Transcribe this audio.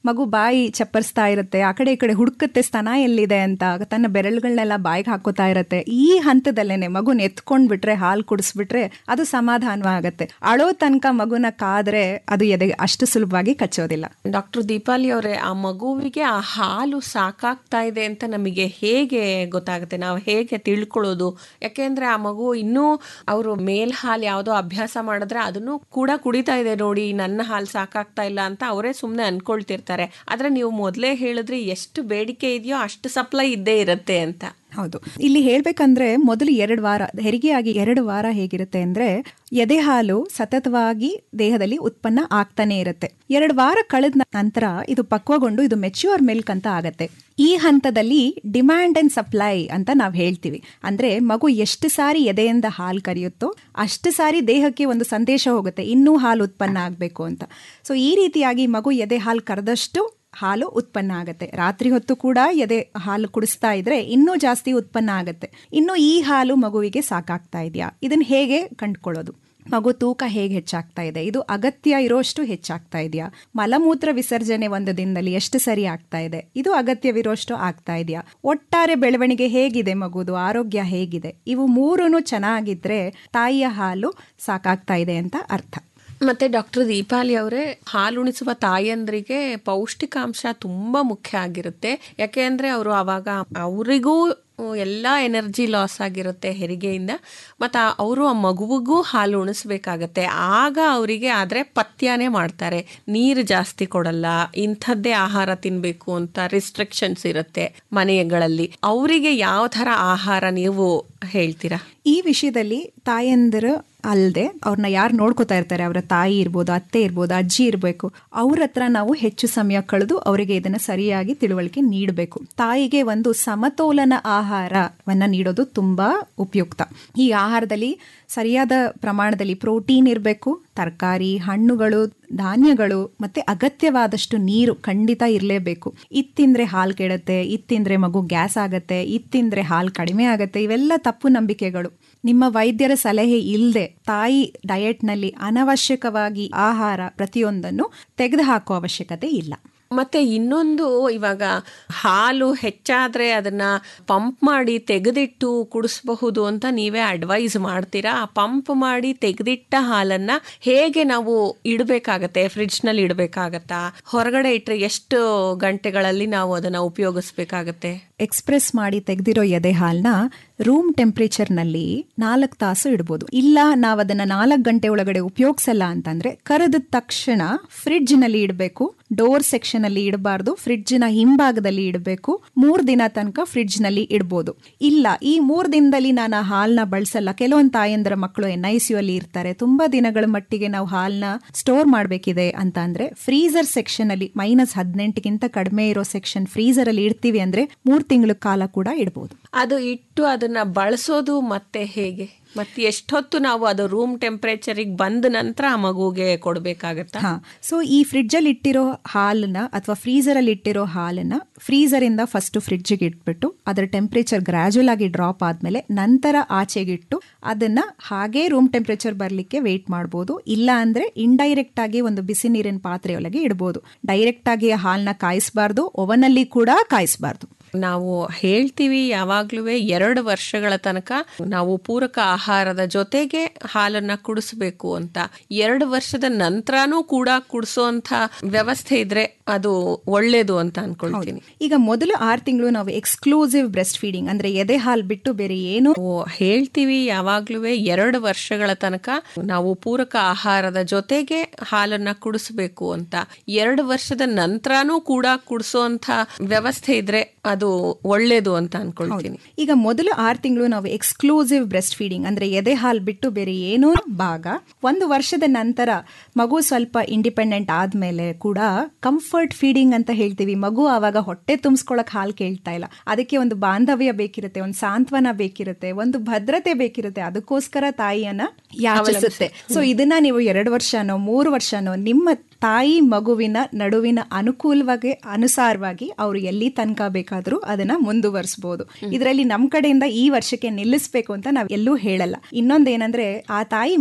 ಮಗು ಬಾಯಿ ಚಪ್ಪರಿಸ್ತಾ ಇರುತ್ತೆ ಆ ಕಡೆ ಈ ಕಡೆ ಹುಡುಕತ್ತೆ ಸ್ತನ ಎಲ್ಲಿದೆ ಅಂತ ತನ್ನ ಬೆರಳುಗಳನ್ನೆಲ್ಲ ಬಾಯಿಗೆ ಹಾಕೋತಾ ಇರುತ್ತೆ ಈ ಹಂತದಲ್ಲೇನೆ ಮಗುನ ಎತ್ಕೊಂಡ್ ಬಿಟ್ರೆ ಹಾಲು ಕುಡಿಸ್ಬಿಟ್ರೆ ಅದು ಸಮಾಧಾನವಾಗತ್ತೆ ಅಳೋ ತನಕ ಮಗುನ ಕಾದ್ರೆ ಅದು ಎದೆ ಅಷ್ಟು ಸುಲಭವಾಗಿ ಕಚ್ಚೋದಿಲ್ಲ ಡಾಕ್ಟರ್ ದೀಪಾಲಿ ಅವರೇ ಆ ಮಗುವಿಗೆ ಆ ಹಾಲು ಸಾಕಾಗ್ತಾ ಇದೆ ಅಂತ ನಮಗೆ ಹೇಗೆ ಗೊತ್ತಾಗುತ್ತೆ ನಾವು ಹೇಗೆ ತಿಳ್ಕೊಳ್ಳೋದು ಯಾಕೆಂದ್ರೆ ಆ ಮಗು ಇನ್ನೂ ಅವರು ಮೇಲ್ ಹಾಲು ಯಾವುದೋ ಅಭ್ಯಾಸ ಮಾಡಿದ್ರೆ ಅದನ್ನು ಕೂಡ ಕುಡಿತಾ ಇದೆ ನೋಡಿ ನನ್ನ ಹಾಲು ಸಾಕಾಗ್ತಾ ಇಲ್ಲ ಅಂತ ಅವರೇ ಸುಮ್ಮನೆ ಅನ್ಕೊಳ್ತಿರ್ತಾರೆ ಆದ್ರೆ ನೀವು ಮೊದಲೇ ಹೇಳಿದ್ರೆ ಎಷ್ಟು ಬೇಡಿಕೆ ಇದೆಯೋ ಅಷ್ಟು ಸಪ್ಲೈ ಇದ್ದೇ ಇರುತ್ತೆ ಅಂತ ಹೌದು ಇಲ್ಲಿ ಹೇಳ್ಬೇಕಂದ್ರೆ ಮೊದಲು ಎರಡು ವಾರ ಹೆರಿಗೆಯಾಗಿ ಎರಡು ವಾರ ಹೇಗಿರುತ್ತೆ ಅಂದ್ರೆ ಎದೆ ಹಾಲು ಸತತವಾಗಿ ದೇಹದಲ್ಲಿ ಉತ್ಪನ್ನ ಆಗ್ತಾನೆ ಇರುತ್ತೆ ಎರಡು ವಾರ ಕಳೆದ ನಂತರ ಇದು ಪಕ್ವಗೊಂಡು ಇದು ಮೆಚ್ಯೂರ್ ಮಿಲ್ಕ್ ಅಂತ ಆಗತ್ತೆ ಈ ಹಂತದಲ್ಲಿ ಡಿಮ್ಯಾಂಡ್ ಅಂಡ್ ಸಪ್ಲೈ ಅಂತ ನಾವು ಹೇಳ್ತೀವಿ ಅಂದ್ರೆ ಮಗು ಎಷ್ಟು ಸಾರಿ ಎದೆಯಿಂದ ಹಾಲು ಕರೆಯುತ್ತೋ ಅಷ್ಟು ಸಾರಿ ದೇಹಕ್ಕೆ ಒಂದು ಸಂದೇಶ ಹೋಗುತ್ತೆ ಇನ್ನೂ ಹಾಲು ಉತ್ಪನ್ನ ಆಗಬೇಕು ಅಂತ ಸೊ ಈ ರೀತಿಯಾಗಿ ಮಗು ಎದೆ ಹಾಲು ಕರೆದಷ್ಟು ಹಾಲು ಉತ್ಪನ್ನ ಆಗುತ್ತೆ ರಾತ್ರಿ ಹೊತ್ತು ಕೂಡ ಎದೆ ಹಾಲು ಕುಡಿಸ್ತಾ ಇದ್ರೆ ಇನ್ನೂ ಜಾಸ್ತಿ ಉತ್ಪನ್ನ ಆಗುತ್ತೆ ಇನ್ನು ಈ ಹಾಲು ಮಗುವಿಗೆ ಸಾಕಾಗ್ತಾ ಇದೆಯಾ ಇದನ್ನ ಹೇಗೆ ಕಂಡುಕೊಳ್ಳೋದು ಮಗು ತೂಕ ಹೇಗೆ ಹೆಚ್ಚಾಗ್ತಾ ಇದೆ ಇದು ಅಗತ್ಯ ಇರೋಷ್ಟು ಹೆಚ್ಚಾಗ್ತಾ ಇದೆಯಾ ಮಲಮೂತ್ರ ವಿಸರ್ಜನೆ ಒಂದು ದಿನದಲ್ಲಿ ಎಷ್ಟು ಸರಿ ಆಗ್ತಾ ಇದೆ ಇದು ಅಗತ್ಯವಿರೋಷ್ಟು ಆಗ್ತಾ ಇದೆಯಾ ಒಟ್ಟಾರೆ ಬೆಳವಣಿಗೆ ಹೇಗಿದೆ ಮಗುದು ಆರೋಗ್ಯ ಹೇಗಿದೆ ಇವು ಮೂರೂ ಚೆನ್ನಾಗಿದ್ರೆ ತಾಯಿಯ ಹಾಲು ಸಾಕಾಗ್ತಾ ಇದೆ ಅಂತ ಅರ್ಥ ಮತ್ತೆ ಡಾಕ್ಟರ್ ದೀಪಾಲಿ ಅವರೇ ಹಾಲುಣಿಸುವ ತಾಯಂದ್ರಿಗೆ ಪೌಷ್ಟಿಕಾಂಶ ತುಂಬಾ ಮುಖ್ಯ ಆಗಿರುತ್ತೆ ಯಾಕೆ ಅಂದ್ರೆ ಅವರು ಅವಾಗ ಅವರಿಗೂ ಎಲ್ಲ ಎನರ್ಜಿ ಲಾಸ್ ಆಗಿರುತ್ತೆ ಹೆರಿಗೆಯಿಂದ ಮತ್ತು ಅವರು ಆ ಮಗುವಿಗೂ ಹಾಲು ಉಣಿಸ್ಬೇಕಾಗತ್ತೆ ಆಗ ಅವರಿಗೆ ಆದರೆ ಪಥ್ಯನೇ ಮಾಡ್ತಾರೆ ನೀರು ಜಾಸ್ತಿ ಕೊಡಲ್ಲ ಇಂಥದ್ದೇ ಆಹಾರ ತಿನ್ನಬೇಕು ಅಂತ ರಿಸ್ಟ್ರಿಕ್ಷನ್ಸ್ ಇರುತ್ತೆ ಮನೆಗಳಲ್ಲಿ ಅವರಿಗೆ ಯಾವ ಥರ ಆಹಾರ ನೀವು ಹೇಳ್ತೀರಾ ಈ ವಿಷಯದಲ್ಲಿ ತಾಯಂದಿರು ಅಲ್ಲದೆ ಅವ್ರನ್ನ ಯಾರು ನೋಡ್ಕೋತಾ ಇರ್ತಾರೆ ಅವರ ತಾಯಿ ಇರ್ಬೋದು ಅತ್ತೆ ಇರ್ಬೋದು ಅಜ್ಜಿ ಇರಬೇಕು ಅವ್ರ ಹತ್ರ ನಾವು ಹೆಚ್ಚು ಸಮಯ ಕಳೆದು ಅವರಿಗೆ ಇದನ್ನ ಸರಿಯಾಗಿ ತಿಳುವಳಿಕೆ ನೀಡಬೇಕು ತಾಯಿಗೆ ಒಂದು ಸಮತೋಲನ ಆಹಾರವನ್ನ ನೀಡೋದು ತುಂಬಾ ಉಪಯುಕ್ತ ಈ ಆಹಾರದಲ್ಲಿ ಸರಿಯಾದ ಪ್ರಮಾಣದಲ್ಲಿ ಪ್ರೋಟೀನ್ ಇರಬೇಕು ತರಕಾರಿ ಹಣ್ಣುಗಳು ಧಾನ್ಯಗಳು ಮತ್ತೆ ಅಗತ್ಯವಾದಷ್ಟು ನೀರು ಖಂಡಿತ ಇರಲೇಬೇಕು ಇತ್ತಿಂದ್ರೆ ಹಾಲು ಕೆಡುತ್ತೆ ಇತ್ತಿಂದ್ರೆ ಮಗು ಗ್ಯಾಸ್ ಆಗತ್ತೆ ಇತ್ತಿಂದ್ರೆ ಹಾಲು ಕಡಿಮೆ ಆಗತ್ತೆ ಇವೆಲ್ಲ ತಪ್ಪು ನಂಬಿಕೆಗಳು ನಿಮ್ಮ ವೈದ್ಯರ ಸಲಹೆ ಇಲ್ಲದೆ ತಾಯಿ ಡಯಟ್ನಲ್ಲಿ ಅನವಶ್ಯಕವಾಗಿ ಆಹಾರ ಪ್ರತಿಯೊಂದನ್ನು ತೆಗೆದುಹಾಕುವ ಅವಶ್ಯಕತೆ ಇಲ್ಲ ಮತ್ತೆ ಇನ್ನೊಂದು ಇವಾಗ ಹಾಲು ಹೆಚ್ಚಾದ್ರೆ ಅದನ್ನ ಪಂಪ್ ಮಾಡಿ ತೆಗೆದಿಟ್ಟು ಕುಡಿಸಬಹುದು ಅಂತ ನೀವೇ ಅಡ್ವೈಸ್ ಮಾಡ್ತೀರಾ ಆ ಪಂಪ್ ಮಾಡಿ ತೆಗೆದಿಟ್ಟ ಹಾಲನ್ನ ಹೇಗೆ ನಾವು ಇಡಬೇಕಾಗತ್ತೆ ಫ್ರಿಡ್ಜ್ ನಲ್ಲಿ ಇಡಬೇಕಾಗತ್ತಾ ಹೊರಗಡೆ ಇಟ್ರೆ ಎಷ್ಟು ಗಂಟೆಗಳಲ್ಲಿ ನಾವು ಅದನ್ನ ಉಪಯೋಗಿಸ್ಬೇಕಾಗತ್ತೆ ಎಕ್ಸ್ಪ್ರೆಸ್ ಮಾಡಿ ತೆಗೆದಿರೋ ಎದೆ ಹಾಲನ್ನ ರೂಮ್ ಟೆಂಪ್ರೇಚರ್ನಲ್ಲಿ ನಾಲ್ಕು ತಾಸು ಇಡ್ಬೋದು ಇಲ್ಲ ನಾವು ಅದನ್ನ ನಾಲ್ಕು ಗಂಟೆ ಒಳಗಡೆ ಉಪಯೋಗಿಸಲ್ಲ ಅಂತಂದ್ರೆ ಕರೆದ ತಕ್ಷಣ ಫ್ರಿಡ್ಜ್ ನಲ್ಲಿ ಇಡಬೇಕು ಡೋರ್ ಸೆಕ್ಷನ್ ಅಲ್ಲಿ ಇಡಬಾರ್ದು ಫ್ರಿಡ್ಜ್ ನ ಹಿಂಭಾಗದಲ್ಲಿ ಇಡಬೇಕು ಮೂರ್ ದಿನ ತನಕ ಫ್ರಿಡ್ಜ್ ನಲ್ಲಿ ಇಡಬಹುದು ಇಲ್ಲ ಈ ಮೂರ್ ದಿನದಲ್ಲಿ ನಾನು ಹಾಲ್ನ ಬಳಸಲ್ಲ ಕೆಲವೊಂದು ತಾಯಂದ್ರ ಮಕ್ಕಳು ಎನ್ ಐ ಸಿ ಅಲ್ಲಿ ಇರ್ತಾರೆ ತುಂಬಾ ದಿನಗಳ ಮಟ್ಟಿಗೆ ನಾವು ಹಾಲ್ನ ಸ್ಟೋರ್ ಮಾಡಬೇಕಿದೆ ಅಂತ ಅಂದ್ರೆ ಫ್ರೀಸರ್ ಸೆಕ್ಷನ್ ಅಲ್ಲಿ ಮೈನಸ್ ಹದಿನೆಂಟಕ್ಕಿಂತ ಕಡಿಮೆ ಇರೋ ಸೆಕ್ಷನ್ ಫ್ರೀಸರ್ ಅಲ್ಲಿ ಇಡ್ತೀವಿ ಅಂದ್ರೆ ಮೂರ್ ತಿಂಗಳ ಕಾಲ ಕೂಡ ಇಡಬಹುದು ಅದು ಇಟ್ಟು ಅದನ್ನ ಬಳಸೋದು ಮತ್ತೆ ಹೇಗೆ ಮತ್ತೆ ಎಷ್ಟೊತ್ತು ನಾವು ಅದು ರೂಮ್ ಟೆಂಪರೇಚರಿಗೆ ಬಂದ ನಂತರ ಆ ಮಗುಗೆ ಕೊಡ್ಬೇಕಾಗತ್ತಾ ಹಾ ಸೊ ಈ ಫ್ರಿಡ್ಜ್ ಅಲ್ಲಿ ಇಟ್ಟಿರೋ ಹಾಲನ್ನ ಅಥವಾ ಫ್ರೀಸರ್ ಅಲ್ಲಿ ಇಟ್ಟಿರೋ ಹಾಲನ್ನ ಫ್ರೀಸರ್ ಇಂದ ಫಸ್ಟ್ ಫ್ರಿಡ್ಜ್ಗೆ ಇಟ್ಬಿಟ್ಟು ಅದರ ಟೆಂಪರೇಚರ್ ಗ್ರಾಜುವಲ್ ಆಗಿ ಡ್ರಾಪ್ ಆದ್ಮೇಲೆ ನಂತರ ಆಚೆಗಿಟ್ಟು ಅದನ್ನ ಹಾಗೆ ರೂಮ್ ಟೆಂಪರೇಚರ್ ಬರ್ಲಿಕ್ಕೆ ವೇಟ್ ಮಾಡಬಹುದು ಇಲ್ಲ ಅಂದ್ರೆ ಇಂಡೈರೆಕ್ಟ್ ಆಗಿ ಒಂದು ಬಿಸಿ ನೀರಿನ ಪಾತ್ರೆಯೊಳಗೆ ಇಡಬಹುದು ಡೈರೆಕ್ಟ್ ಆಗಿ ಹಾಲನ್ನ ಕಾಯಿಸಬಾರ್ದು ಓವನ್ ಅಲ್ಲಿ ಕೂಡ ಕಾಯಿಸಬಾರ್ದು ನಾವು ಹೇಳ್ತೀವಿ ಯಾವಾಗ್ಲೂ ಎರಡು ವರ್ಷಗಳ ತನಕ ನಾವು ಪೂರಕ ಆಹಾರದ ಜೊತೆಗೆ ಹಾಲನ್ನ ಕುಡಿಸ್ಬೇಕು ಅಂತ ಎರಡು ವರ್ಷದ ನಂತರನೂ ಕೂಡ ಕುಡಿಸೋಂತ ವ್ಯವಸ್ಥೆ ಇದ್ರೆ ಅದು ಒಳ್ಳೇದು ಅಂತ ಅನ್ಕೊಳ್ತೀನಿ ಈಗ ಮೊದಲು ಆರು ತಿಂಗಳು ನಾವು ಎಕ್ಸ್ಕ್ಲೂಸಿವ್ ಬ್ರೆಸ್ಟ್ ಫೀಡಿಂಗ್ ಅಂದ್ರೆ ಎದೆ ಹಾಲು ಬಿಟ್ಟು ಬೇರೆ ಏನು ನಾವು ಹೇಳ್ತೀವಿ ಯಾವಾಗ್ಲೂ ಎರಡು ವರ್ಷಗಳ ತನಕ ನಾವು ಪೂರಕ ಆಹಾರದ ಜೊತೆಗೆ ಹಾಲನ್ನ ಕುಡಿಸ್ಬೇಕು ಅಂತ ಎರಡು ವರ್ಷದ ನಂತರನೂ ಕೂಡ ಕುಡಿಸೋಂತ ವ್ಯವಸ್ಥೆ ಇದ್ರೆ ಅದು ಒಳ್ಳೇದು ಅಂತ ಅನ್ಕೊಳ್ತೀನಿ ಈಗ ಮೊದಲು ಆರು ತಿಂಗಳು ನಾವು ಎಕ್ಸ್ಕ್ಲೂಸಿವ್ ಬ್ರೆಸ್ಟ್ ಫೀಡಿಂಗ್ ಅಂದ್ರೆ ಎದೆ ಹಾಲು ಬಿಟ್ಟು ಬೇರೆ ಏನೋ ಭಾಗ ಒಂದು ವರ್ಷದ ನಂತರ ಮಗು ಸ್ವಲ್ಪ ಇಂಡಿಪೆಂಡೆಂಟ್ ಆದ್ಮೇಲೆ ಕೂಡ ಕಂಫರ್ಟ್ ಫೀಡಿಂಗ್ ಅಂತ ಹೇಳ್ತೀವಿ ಮಗು ಆವಾಗ ಹೊಟ್ಟೆ ತುಂಬಿಸ್ಕೊಳಕ್ ಹಾಲು ಕೇಳ್ತಾ ಇಲ್ಲ ಅದಕ್ಕೆ ಒಂದು ಬಾಂಧವ್ಯ ಬೇಕಿರುತ್ತೆ ಒಂದು ಸಾಂತ್ವನ ಬೇಕಿರುತ್ತೆ ಒಂದು ಭದ್ರತೆ ಬೇಕಿರುತ್ತೆ ಅದಕ್ಕೋಸ್ಕರ ತಾಯಿಯನ್ನ ಯಾಚಿಸುತ್ತೆ ಸೊ ಇದನ್ನ ನೀವು ಎರಡು ವರ್ಷನೋ ಮೂರು ವರ್ಷನೋ ನಿಮ್ಮ ತಾಯಿ ಮಗುವಿನ ನಡುವಿನ ಅನುಕೂಲವಾಗಿ ಅನುಸಾರವಾಗಿ ಅವರು ಎಲ್ಲಿ ತನಕ ಬೇಕಾದರೂ ಅದನ್ನ ಮುಂದುವರಿಸಬಹುದು ಇದರಲ್ಲಿ ನಮ್ಮ ಕಡೆಯಿಂದ ಈ ವರ್ಷಕ್ಕೆ ನಿಲ್ಲಿಸಬೇಕು ಅಂತ ನಾವು ಎಲ್ಲೂ ಹೇಳಲ್ಲ ಇನ್ನೊಂದೇನಂದ್ರೆ ಆ ತಾಯಿ